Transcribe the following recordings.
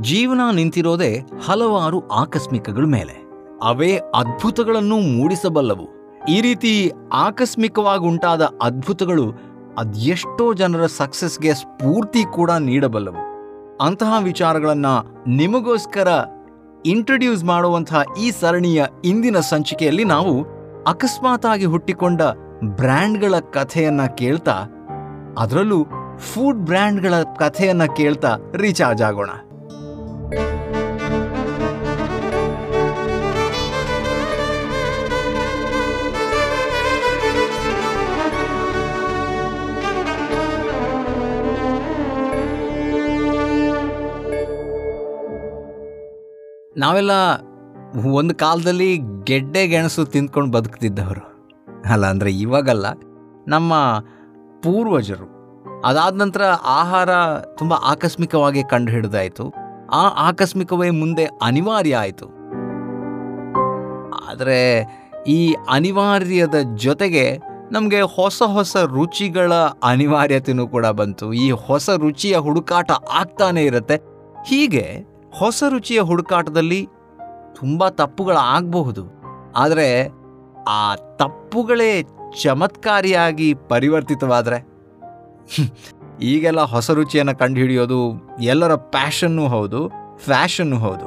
ಜೀವನ ನಿಂತಿರೋದೇ ಹಲವಾರು ಆಕಸ್ಮಿಕಗಳ ಮೇಲೆ ಅವೇ ಅದ್ಭುತಗಳನ್ನು ಮೂಡಿಸಬಲ್ಲವು ಈ ರೀತಿ ಆಕಸ್ಮಿಕವಾಗಿ ಉಂಟಾದ ಅದ್ಭುತಗಳು ಅದೆಷ್ಟೋ ಜನರ ಸಕ್ಸಸ್ಗೆ ಸ್ಫೂರ್ತಿ ಕೂಡ ನೀಡಬಲ್ಲವು ಅಂತಹ ವಿಚಾರಗಳನ್ನ ನಿಮಗೋಸ್ಕರ ಇಂಟ್ರಡ್ಯೂಸ್ ಮಾಡುವಂತಹ ಈ ಸರಣಿಯ ಇಂದಿನ ಸಂಚಿಕೆಯಲ್ಲಿ ನಾವು ಅಕಸ್ಮಾತಾಗಿ ಹುಟ್ಟಿಕೊಂಡ ಬ್ರ್ಯಾಂಡ್ಗಳ ಕಥೆಯನ್ನ ಕೇಳ್ತಾ ಅದರಲ್ಲೂ ಫುಡ್ ಬ್ರ್ಯಾಂಡ್ಗಳ ಕಥೆಯನ್ನ ಕೇಳ್ತಾ ರೀಚಾರ್ಜ್ ಆಗೋಣ ನಾವೆಲ್ಲ ಒಂದು ಕಾಲದಲ್ಲಿ ಗೆಡ್ಡೆ ಗೆಣಸು ತಿಂದ್ಕೊಂಡು ಬದುಕ್ತಿದ್ದವರು ಅಲ್ಲ ಅಂದರೆ ಇವಾಗಲ್ಲ ನಮ್ಮ ಪೂರ್ವಜರು ಅದಾದ ನಂತರ ಆಹಾರ ತುಂಬ ಆಕಸ್ಮಿಕವಾಗಿ ಕಂಡುಹಿಡಿದಾಯಿತು ಆ ಆಕಸ್ಮಿಕವೇ ಮುಂದೆ ಅನಿವಾರ್ಯ ಆಯಿತು ಆದರೆ ಈ ಅನಿವಾರ್ಯದ ಜೊತೆಗೆ ನಮಗೆ ಹೊಸ ಹೊಸ ರುಚಿಗಳ ಅನಿವಾರ್ಯತೆಯೂ ಕೂಡ ಬಂತು ಈ ಹೊಸ ರುಚಿಯ ಹುಡುಕಾಟ ಆಗ್ತಾನೆ ಇರುತ್ತೆ ಹೀಗೆ ಹೊಸ ರುಚಿಯ ಹುಡುಕಾಟದಲ್ಲಿ ತುಂಬ ತಪ್ಪುಗಳಾಗಬಹುದು ಆದರೆ ಆ ತಪ್ಪುಗಳೇ ಚಮತ್ಕಾರಿಯಾಗಿ ಪರಿವರ್ತಿತವಾದರೆ ಈಗೆಲ್ಲ ಹೊಸ ರುಚಿಯನ್ನು ಕಂಡುಹಿಡಿಯೋದು ಎಲ್ಲರ ಪ್ಯಾಷನ್ನೂ ಹೌದು ಫ್ಯಾಷನ್ನೂ ಹೌದು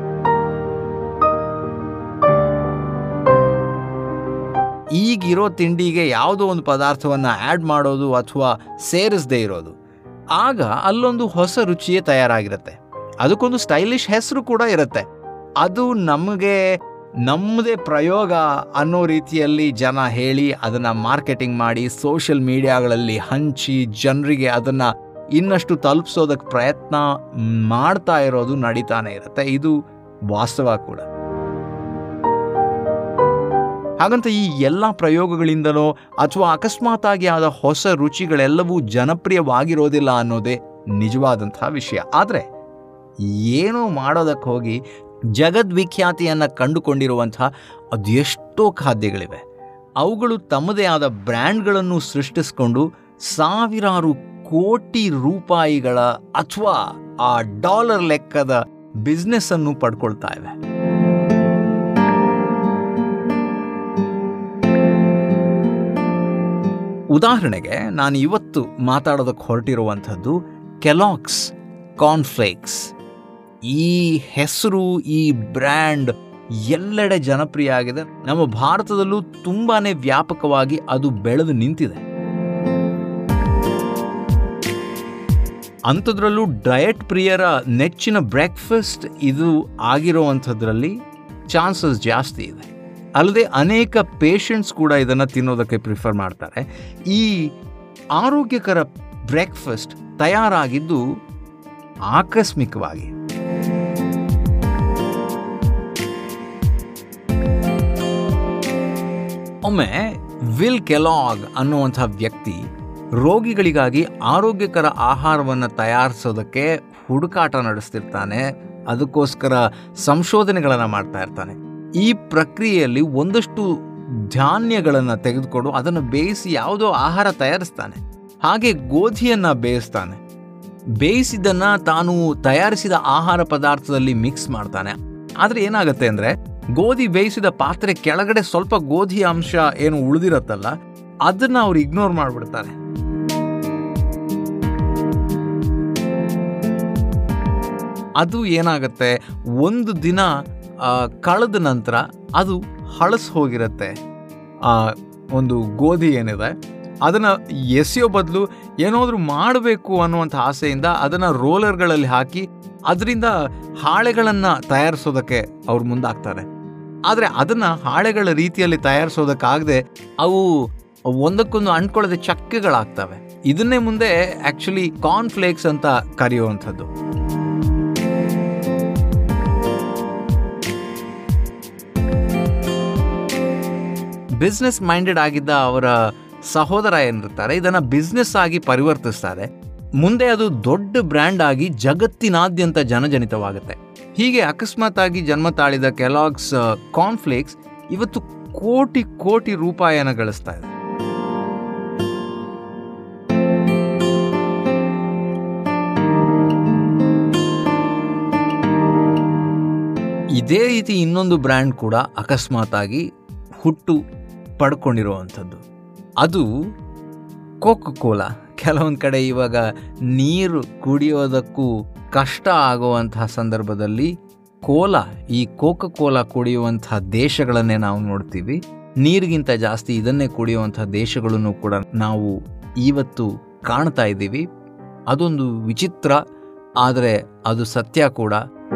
ಈಗಿರೋ ತಿಂಡಿಗೆ ಯಾವುದೋ ಒಂದು ಪದಾರ್ಥವನ್ನು ಆ್ಯಡ್ ಮಾಡೋದು ಅಥವಾ ಸೇರಿಸದೇ ಇರೋದು ಆಗ ಅಲ್ಲೊಂದು ಹೊಸ ರುಚಿಯೇ ತಯಾರಾಗಿರುತ್ತೆ ಅದಕ್ಕೊಂದು ಸ್ಟೈಲಿಶ್ ಹೆಸರು ಕೂಡ ಇರುತ್ತೆ ಅದು ನಮಗೆ ನಮ್ಮದೇ ಪ್ರಯೋಗ ಅನ್ನೋ ರೀತಿಯಲ್ಲಿ ಜನ ಹೇಳಿ ಅದನ್ನು ಮಾರ್ಕೆಟಿಂಗ್ ಮಾಡಿ ಸೋಷಿಯಲ್ ಮೀಡಿಯಾಗಳಲ್ಲಿ ಹಂಚಿ ಜನರಿಗೆ ಅದನ್ನು ಇನ್ನಷ್ಟು ತಲುಪಿಸೋದಕ್ಕೆ ಪ್ರಯತ್ನ ಮಾಡ್ತಾ ಇರೋದು ನಡೀತಾನೆ ಇರುತ್ತೆ ಇದು ವಾಸ್ತವ ಕೂಡ ಹಾಗಂತ ಈ ಎಲ್ಲ ಪ್ರಯೋಗಗಳಿಂದಲೋ ಅಥವಾ ಅಕಸ್ಮಾತಾಗಿ ಆದ ಹೊಸ ರುಚಿಗಳೆಲ್ಲವೂ ಜನಪ್ರಿಯವಾಗಿರೋದಿಲ್ಲ ಅನ್ನೋದೇ ನಿಜವಾದಂತಹ ವಿಷಯ ಆದರೆ ಏನೋ ಮಾಡೋದಕ್ಕೆ ಹೋಗಿ ಜಗದ್ವಿಖ್ಯಾತಿಯನ್ನು ಕಂಡುಕೊಂಡಿರುವಂತಹ ಅದೆಷ್ಟೋ ಖಾದ್ಯಗಳಿವೆ ಅವುಗಳು ತಮ್ಮದೇ ಆದ ಬ್ರ್ಯಾಂಡ್ಗಳನ್ನು ಸೃಷ್ಟಿಸಿಕೊಂಡು ಸಾವಿರಾರು ಕೋಟಿ ರೂಪಾಯಿಗಳ ಅಥವಾ ಆ ಡಾಲರ್ ಲೆಕ್ಕದ ಬಿಸ್ನೆಸ್ ಅನ್ನು ಪಡ್ಕೊಳ್ತಾ ಇವೆ ಉದಾಹರಣೆಗೆ ನಾನು ಇವತ್ತು ಮಾತಾಡೋದಕ್ಕೆ ಹೊರಟಿರುವಂಥದ್ದು ಕೆಲಾಕ್ಸ್ ಕಾರ್ನ್ಫ್ಲೇಕ್ಸ್ ಈ ಹೆಸರು ಈ ಬ್ರ್ಯಾಂಡ್ ಎಲ್ಲೆಡೆ ಜನಪ್ರಿಯ ಆಗಿದೆ ನಮ್ಮ ಭಾರತದಲ್ಲೂ ತುಂಬಾನೇ ವ್ಯಾಪಕವಾಗಿ ಅದು ಬೆಳೆದು ನಿಂತಿದೆ ಅಂಥದ್ರಲ್ಲೂ ಡಯಟ್ ಪ್ರಿಯರ ನೆಚ್ಚಿನ ಬ್ರೇಕ್ಫಾಸ್ಟ್ ಇದು ಆಗಿರುವಂಥದ್ರಲ್ಲಿ ಚಾನ್ಸಸ್ ಜಾಸ್ತಿ ಇದೆ ಅಲ್ಲದೆ ಅನೇಕ ಪೇಷಂಟ್ಸ್ ಕೂಡ ಇದನ್ನು ತಿನ್ನೋದಕ್ಕೆ ಪ್ರಿಫರ್ ಮಾಡ್ತಾರೆ ಈ ಆರೋಗ್ಯಕರ ಬ್ರೇಕ್ಫಾಸ್ಟ್ ತಯಾರಾಗಿದ್ದು ಆಕಸ್ಮಿಕವಾಗಿ ಒಮ್ಮೆ ವಿಲ್ ಕೆಲಾಗ್ ಅನ್ನುವಂಥ ವ್ಯಕ್ತಿ ರೋಗಿಗಳಿಗಾಗಿ ಆರೋಗ್ಯಕರ ಆಹಾರವನ್ನು ತಯಾರಿಸೋದಕ್ಕೆ ಹುಡುಕಾಟ ನಡೆಸ್ತಿರ್ತಾನೆ ಅದಕ್ಕೋಸ್ಕರ ಸಂಶೋಧನೆಗಳನ್ನು ಮಾಡ್ತಾ ಇರ್ತಾನೆ ಈ ಪ್ರಕ್ರಿಯೆಯಲ್ಲಿ ಒಂದಷ್ಟು ಧಾನ್ಯಗಳನ್ನು ತೆಗೆದುಕೊಂಡು ಅದನ್ನು ಬೇಯಿಸಿ ಯಾವುದೋ ಆಹಾರ ತಯಾರಿಸ್ತಾನೆ ಹಾಗೆ ಗೋಧಿಯನ್ನು ಬೇಯಿಸ್ತಾನೆ ಬೇಯಿಸಿದ್ದನ್ನ ತಾನು ತಯಾರಿಸಿದ ಆಹಾರ ಪದಾರ್ಥದಲ್ಲಿ ಮಿಕ್ಸ್ ಮಾಡ್ತಾನೆ ಆದರೆ ಏನಾಗುತ್ತೆ ಅಂದರೆ ಗೋಧಿ ಬೇಯಿಸಿದ ಪಾತ್ರೆ ಕೆಳಗಡೆ ಸ್ವಲ್ಪ ಗೋಧಿ ಅಂಶ ಏನು ಉಳಿದಿರತ್ತಲ್ಲ ಅದನ್ನ ಅವ್ರು ಇಗ್ನೋರ್ ಮಾಡಿಬಿಡ್ತಾರೆ ಅದು ಏನಾಗುತ್ತೆ ಒಂದು ದಿನ ಕಳೆದ ನಂತರ ಅದು ಹಳಸ್ ಹೋಗಿರುತ್ತೆ ಆ ಒಂದು ಗೋಧಿ ಏನಿದೆ ಅದನ್ನು ಎಸೆಯೋ ಬದಲು ಏನಾದರೂ ಮಾಡಬೇಕು ಅನ್ನುವಂಥ ಆಸೆಯಿಂದ ಅದನ್ನು ರೋಲರ್ಗಳಲ್ಲಿ ಹಾಕಿ ಅದರಿಂದ ಹಾಳೆಗಳನ್ನು ತಯಾರಿಸೋದಕ್ಕೆ ಅವ್ರು ಮುಂದಾಗ್ತಾರೆ ಆದರೆ ಅದನ್ನು ಹಾಳೆಗಳ ರೀತಿಯಲ್ಲಿ ತಯಾರಿಸೋದಕ್ಕಾಗದೆ ಅವು ಒಂದಕ್ಕೊಂದು ಅಂಟ್ಕೊಳ್ಳದೆ ಚಕ್ಕೆಗಳಾಗ್ತವೆ ಇದನ್ನೇ ಮುಂದೆ ಆ್ಯಕ್ಚುಲಿ ಕಾರ್ನ್ಫ್ಲೇಕ್ಸ್ ಅಂತ ಕರೆಯುವಂಥದ್ದು ಬಿಸ್ನೆಸ್ ಮೈಂಡೆಡ್ ಆಗಿದ್ದ ಅವರ ಸಹೋದರ ಏನಿರ್ತಾರೆ ಇದನ್ನು ಬಿಸ್ನೆಸ್ ಆಗಿ ಪರಿವರ್ತಿಸ್ತಾರೆ ಮುಂದೆ ಅದು ದೊಡ್ಡ ಬ್ರ್ಯಾಂಡ್ ಆಗಿ ಜಗತ್ತಿನಾದ್ಯಂತ ಜನಜನಿತವಾಗುತ್ತೆ ಹೀಗೆ ಅಕಸ್ಮಾತ್ ಆಗಿ ಜನ್ಮ ತಾಳಿದ ಕೆಲಾಗ್ಸ್ ಕಾರ್ನ್ಫ್ಲೇಕ್ಸ್ ಇವತ್ತು ಕೋಟಿ ಕೋಟಿ ರೂಪಾಯಿಯನ್ನು ಗಳಿಸ್ತಾ ಇದೆ ಇದೇ ರೀತಿ ಇನ್ನೊಂದು ಬ್ರ್ಯಾಂಡ್ ಕೂಡ ಅಕಸ್ಮಾತಾಗಿ ಹುಟ್ಟು ಪಡ್ಕೊಂಡಿರುವಂಥದ್ದು ಅದು ಕೋಕೋ ಕೋಲಾ ಕೆಲವೊಂದು ಕಡೆ ಇವಾಗ ನೀರು ಕುಡಿಯೋದಕ್ಕೂ ಕಷ್ಟ ಆಗುವಂತಹ ಸಂದರ್ಭದಲ್ಲಿ ಕೋಲಾ ಈ ಕೋಕೋ ಕೋಲಾ ಕುಡಿಯುವಂತಹ ದೇಶಗಳನ್ನೇ ನಾವು ನೋಡ್ತೀವಿ ನೀರಿಗಿಂತ ಜಾಸ್ತಿ ಇದನ್ನೇ ಕುಡಿಯುವಂತಹ ದೇಶಗಳನ್ನು ಕೂಡ ನಾವು ಇವತ್ತು ಕಾಣ್ತಾ ಇದ್ದೀವಿ ಅದೊಂದು ವಿಚಿತ್ರ ಆದರೆ ಅದು ಸತ್ಯ ಕೂಡ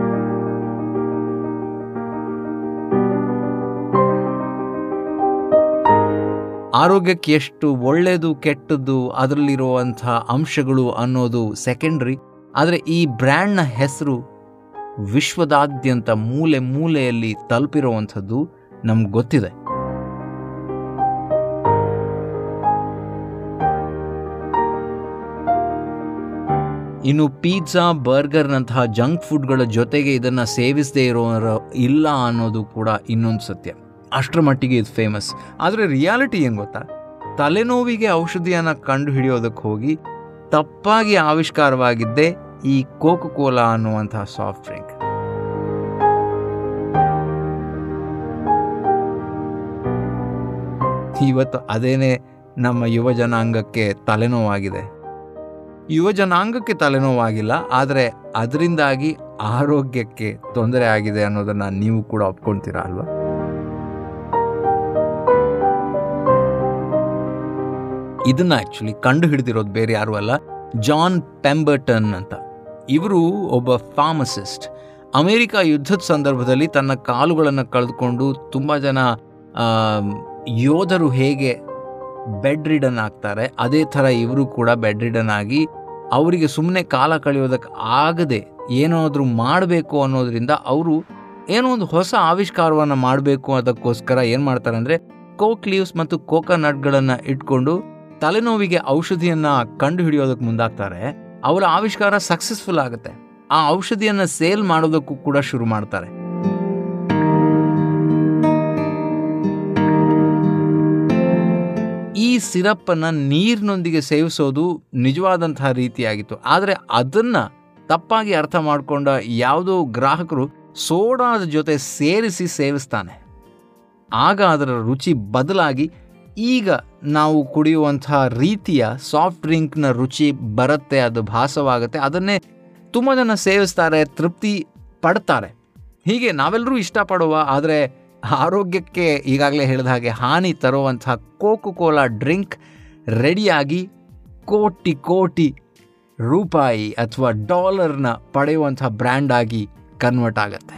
ಆರೋಗ್ಯಕ್ಕೆ ಎಷ್ಟು ಒಳ್ಳೆಯದು ಕೆಟ್ಟದ್ದು ಅದರಲ್ಲಿರುವಂಥ ಅಂಶಗಳು ಅನ್ನೋದು ಸೆಕೆಂಡ್ರಿ ಆದರೆ ಈ ಬ್ರ್ಯಾಂಡ್ನ ಹೆಸರು ವಿಶ್ವದಾದ್ಯಂತ ಮೂಲೆ ಮೂಲೆಯಲ್ಲಿ ತಲುಪಿರುವಂಥದ್ದು ನಮ್ಗೆ ಗೊತ್ತಿದೆ ಇನ್ನು ಪಿಜ್ಜಾ ಬರ್ಗರ್ನಂತಹ ಜಂಕ್ ಫುಡ್ಗಳ ಜೊತೆಗೆ ಇದನ್ನು ಸೇವಿಸದೇ ಇರೋರು ಇಲ್ಲ ಅನ್ನೋದು ಕೂಡ ಇನ್ನೊಂದು ಸತ್ಯ ಅಷ್ಟರ ಮಟ್ಟಿಗೆ ಇದು ಫೇಮಸ್ ಆದರೆ ರಿಯಾಲಿಟಿ ಏನು ಗೊತ್ತಾ ತಲೆನೋವಿಗೆ ಔಷಧಿಯನ್ನು ಕಂಡು ಹಿಡಿಯೋದಕ್ಕೆ ಹೋಗಿ ತಪ್ಪಾಗಿ ಆವಿಷ್ಕಾರವಾಗಿದ್ದೇ ಈ ಕೋಕೋ ಕೋಲಾ ಅನ್ನುವಂತಹ ಸಾಫ್ಟ್ ಡ್ರಿಂಕ್ ಇವತ್ತು ಅದೇನೇ ನಮ್ಮ ಯುವ ಜನಾಂಗಕ್ಕೆ ತಲೆನೋವಾಗಿದೆ ಯುವ ಜನಾಂಗಕ್ಕೆ ತಲೆನೋವಾಗಿಲ್ಲ ಆದರೆ ಅದರಿಂದಾಗಿ ಆರೋಗ್ಯಕ್ಕೆ ತೊಂದರೆ ಆಗಿದೆ ಅನ್ನೋದನ್ನು ನೀವು ಕೂಡ ಒಪ್ಕೊಳ್ತೀರಾ ಅಲ್ವಾ ಇದನ್ನ ಆ್ಯಕ್ಚುಲಿ ಕಂಡು ಹಿಡಿದಿರೋದು ಬೇರೆ ಯಾರು ಅಲ್ಲ ಜಾನ್ ಪೆಂಬರ್ಟನ್ ಅಂತ ಇವರು ಒಬ್ಬ ಫಾರ್ಮಸಿಸ್ಟ್ ಅಮೆರಿಕ ಯುದ್ಧದ ಸಂದರ್ಭದಲ್ಲಿ ತನ್ನ ಕಾಲುಗಳನ್ನು ಕಳೆದುಕೊಂಡು ತುಂಬ ಜನ ಯೋಧರು ಹೇಗೆ ಬೆಡ್ ರಿಡನ್ ಆಗ್ತಾರೆ ಅದೇ ಥರ ಇವರು ಕೂಡ ಬೆಡ್ ರಿಡನ್ ಆಗಿ ಅವರಿಗೆ ಸುಮ್ಮನೆ ಕಾಲ ಕಳೆಯೋದಕ್ಕೆ ಆಗದೆ ಏನಾದರೂ ಮಾಡಬೇಕು ಅನ್ನೋದ್ರಿಂದ ಅವರು ಏನೋ ಒಂದು ಹೊಸ ಆವಿಷ್ಕಾರವನ್ನು ಮಾಡಬೇಕು ಅದಕ್ಕೋಸ್ಕರ ಏನು ಮಾಡ್ತಾರೆ ಅಂದರೆ ಕೋಕ್ ಲೀವ್ಸ್ ಮತ್ತು ಕೋಕೋನಟ್ಗಳನ್ನು ಇಟ್ಕೊಂಡು ತಲೆನೋವಿಗೆ ಔಷಧಿಯನ್ನು ಕಂಡು ಹಿಡಿಯೋದಕ್ಕೆ ಮುಂದಾಗ್ತಾರೆ ಅವರ ಆವಿಷ್ಕಾರ ಸಕ್ಸಸ್ಫುಲ್ ಆಗುತ್ತೆ ಆ ಔಷಧಿಯನ್ನು ಸೇಲ್ ಮಾಡೋದಕ್ಕೂ ಕೂಡ ಶುರು ಮಾಡ್ತಾರೆ ಈ ಸಿರಪ್ಪನ್ನು ನೀರಿನೊಂದಿಗೆ ಸೇವಿಸೋದು ನಿಜವಾದಂತಹ ರೀತಿಯಾಗಿತ್ತು ಆದರೆ ಅದನ್ನು ತಪ್ಪಾಗಿ ಅರ್ಥ ಮಾಡಿಕೊಂಡ ಯಾವುದೋ ಗ್ರಾಹಕರು ಸೋಡಾದ ಜೊತೆ ಸೇರಿಸಿ ಸೇವಿಸ್ತಾನೆ ಆಗ ಅದರ ರುಚಿ ಬದಲಾಗಿ ಈಗ ನಾವು ಕುಡಿಯುವಂತಹ ರೀತಿಯ ಸಾಫ್ಟ್ ಡ್ರಿಂಕ್ನ ರುಚಿ ಬರುತ್ತೆ ಅದು ಭಾಸವಾಗುತ್ತೆ ಅದನ್ನೇ ತುಂಬ ಜನ ಸೇವಿಸ್ತಾರೆ ತೃಪ್ತಿ ಪಡ್ತಾರೆ ಹೀಗೆ ನಾವೆಲ್ಲರೂ ಇಷ್ಟಪಡುವ ಆದರೆ ಆರೋಗ್ಯಕ್ಕೆ ಈಗಾಗಲೇ ಹೇಳಿದ ಹಾಗೆ ಹಾನಿ ತರುವಂತಹ ಕೋಕೋ ಕೋಲಾ ಡ್ರಿಂಕ್ ರೆಡಿಯಾಗಿ ಕೋಟಿ ಕೋಟಿ ರೂಪಾಯಿ ಅಥವಾ ಡಾಲರ್ನ ಪಡೆಯುವಂಥ ಬ್ರ್ಯಾಂಡ್ ಆಗಿ ಕನ್ವರ್ಟ್ ಆಗುತ್ತೆ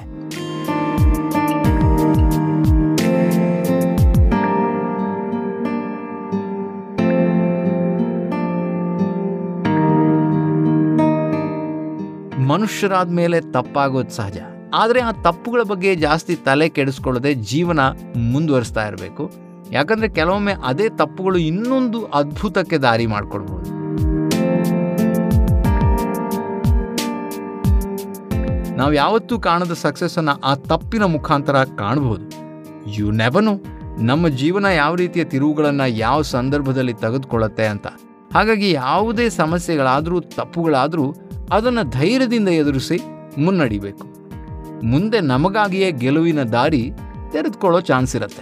ಮನುಷ್ಯರಾದ ಮೇಲೆ ತಪ್ಪಾಗೋದು ಸಹಜ ಆದರೆ ಆ ತಪ್ಪುಗಳ ಬಗ್ಗೆ ಜಾಸ್ತಿ ತಲೆ ಕೆಡಿಸ್ಕೊಳ್ಳದೆ ಜೀವನ ಮುಂದುವರಿಸ್ತಾ ಇರಬೇಕು ಯಾಕಂದರೆ ಕೆಲವೊಮ್ಮೆ ಅದೇ ತಪ್ಪುಗಳು ಇನ್ನೊಂದು ಅದ್ಭುತಕ್ಕೆ ದಾರಿ ಮಾಡಿಕೊಡ್ಬೋದು ನಾವು ಯಾವತ್ತೂ ಕಾಣದ ಸಕ್ಸಸ್ಸನ್ನು ಆ ತಪ್ಪಿನ ಮುಖಾಂತರ ಕಾಣಬಹುದು ಯು ನೆವನು ನಮ್ಮ ಜೀವನ ಯಾವ ರೀತಿಯ ತಿರುವುಗಳನ್ನು ಯಾವ ಸಂದರ್ಭದಲ್ಲಿ ತೆಗೆದುಕೊಳ್ಳುತ್ತೆ ಅಂತ ಹಾಗಾಗಿ ಯಾವುದೇ ಸಮಸ್ಯೆಗಳಾದರೂ ತಪ್ಪುಗಳಾದರೂ ಅದನ್ನು ಧೈರ್ಯದಿಂದ ಎದುರಿಸಿ ಮುನ್ನಡಿಬೇಕು ಮುಂದೆ ನಮಗಾಗಿಯೇ ಗೆಲುವಿನ ದಾರಿ ತೆರೆದುಕೊಳ್ಳೋ ಚಾನ್ಸ್ ಇರುತ್ತೆ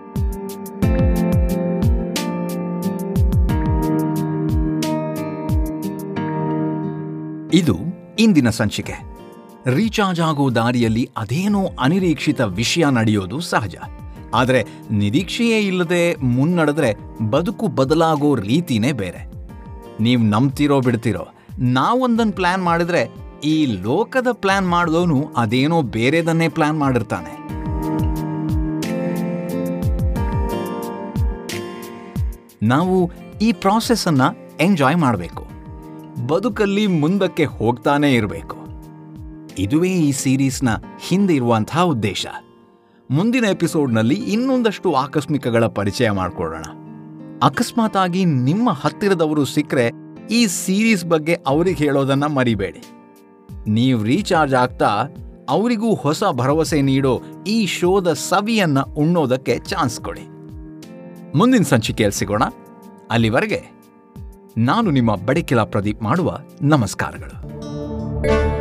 ಇದು ಇಂದಿನ ಸಂಚಿಕೆ ರೀಚಾರ್ಜ್ ಆಗೋ ದಾರಿಯಲ್ಲಿ ಅದೇನೋ ಅನಿರೀಕ್ಷಿತ ವಿಷಯ ನಡೆಯೋದು ಸಹಜ ಆದರೆ ನಿರೀಕ್ಷೆಯೇ ಇಲ್ಲದೆ ಮುನ್ನಡೆದ್ರೆ ಬದುಕು ಬದಲಾಗೋ ರೀತಿನೇ ಬೇರೆ ನೀವು ನಂಬ್ತಿರೋ ಬಿಡ್ತಿರೋ ನಾವೊಂದನ್ನು ಪ್ಲಾನ್ ಮಾಡಿದ್ರೆ ಈ ಲೋಕದ ಪ್ಲಾನ್ ಮಾಡಿದವನು ಅದೇನೋ ಬೇರೆದನ್ನೇ ಪ್ಲಾನ್ ಮಾಡಿರ್ತಾನೆ ನಾವು ಈ ಪ್ರಾಸೆಸ್ಸನ್ನು ಎಂಜಾಯ್ ಮಾಡಬೇಕು ಬದುಕಲ್ಲಿ ಮುಂದಕ್ಕೆ ಹೋಗ್ತಾನೇ ಇರಬೇಕು ಇದುವೇ ಈ ಸೀರೀಸ್ನ ಹಿಂದೆ ಇರುವಂತಹ ಉದ್ದೇಶ ಮುಂದಿನ ಎಪಿಸೋಡ್ನಲ್ಲಿ ಇನ್ನೊಂದಷ್ಟು ಆಕಸ್ಮಿಕಗಳ ಪರಿಚಯ ಮಾಡಿಕೊಳ್ಳೋಣ ಅಕಸ್ಮಾತ್ ಆಗಿ ನಿಮ್ಮ ಹತ್ತಿರದವರು ಸಿಕ್ಕರೆ ಈ ಸೀರೀಸ್ ಬಗ್ಗೆ ಅವ್ರಿಗೆ ಹೇಳೋದನ್ನ ಮರಿಬೇಡಿ ನೀವು ರೀಚಾರ್ಜ್ ಆಗ್ತಾ ಅವರಿಗೂ ಹೊಸ ಭರವಸೆ ನೀಡೋ ಈ ಶೋದ ಸವಿಯನ್ನ ಉಣ್ಣೋದಕ್ಕೆ ಚಾನ್ಸ್ ಕೊಡಿ ಮುಂದಿನ ಸಂಚಿಕೆಯಲ್ಲಿ ಸಿಗೋಣ ಅಲ್ಲಿವರೆಗೆ ನಾನು ನಿಮ್ಮ ಬಡಕಿಲ ಪ್ರದೀಪ್ ಮಾಡುವ ನಮಸ್ಕಾರಗಳು